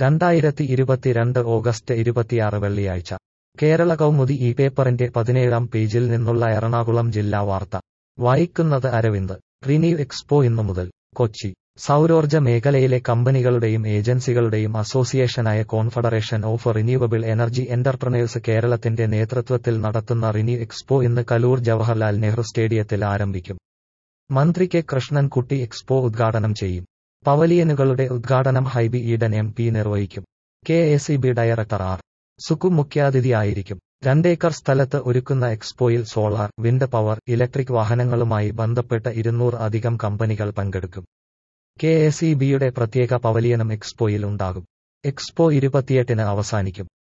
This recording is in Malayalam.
രണ്ടായിരത്തി ഇരുപത്തിരണ്ട് ഓഗസ്റ്റ് ഇരുപത്തിയാറ് വെള്ളിയാഴ്ച കേരള കൗമുദി ഈ പേപ്പറിന്റെ പതിനേഴാം പേജിൽ നിന്നുള്ള എറണാകുളം ജില്ലാ വാർത്ത വായിക്കുന്നത് അരവിന്ദ് റിന്യൂ എക്സ്പോ ഇന്നു മുതൽ കൊച്ചി സൗരോർജ്ജ മേഖലയിലെ കമ്പനികളുടെയും ഏജൻസികളുടെയും അസോസിയേഷനായ confederation of renewable energy entrepreneurs കേരളത്തിന്റെ നേതൃത്വത്തിൽ നടത്തുന്ന റിന്യൂ എക്സ്പോ ഇന്ന് കലൂർ ജവഹർലാൽ നെഹ്റു സ്റ്റേഡിയത്തിൽ ആരംഭിക്കും മന്ത്രി കെ കൃഷ്ണൻകുട്ടി എക്സ്പോ ഉദ്ഘാടനം ചെയ്യും പവലിയനുകളുടെ ഉദ്ഘാടനം ഹൈബി ഈഡൻ എം പി നിർവഹിക്കും K S E B director R Sukku മുഖ്യാതിഥിയായിരിക്കും രണ്ടേക്കർ സ്ഥലത്ത് ഒരുക്കുന്ന എക്സ്പോയിൽ സോളാർ വിൻഡ് പവർ ഇലക്ട്രിക് വാഹനങ്ങളുമായി ബന്ധപ്പെട്ട ഇരുന്നൂറ് അധികം കമ്പനികൾ പങ്കെടുക്കും കെ എസ് ഇ ബിയുടെ പ്രത്യേക പവലിയനും എക്സ്പോയിൽ ഉണ്ടാകും എക്സ്പോ ഇരുപത്തിയെട്ടിന് അവസാനിക്കും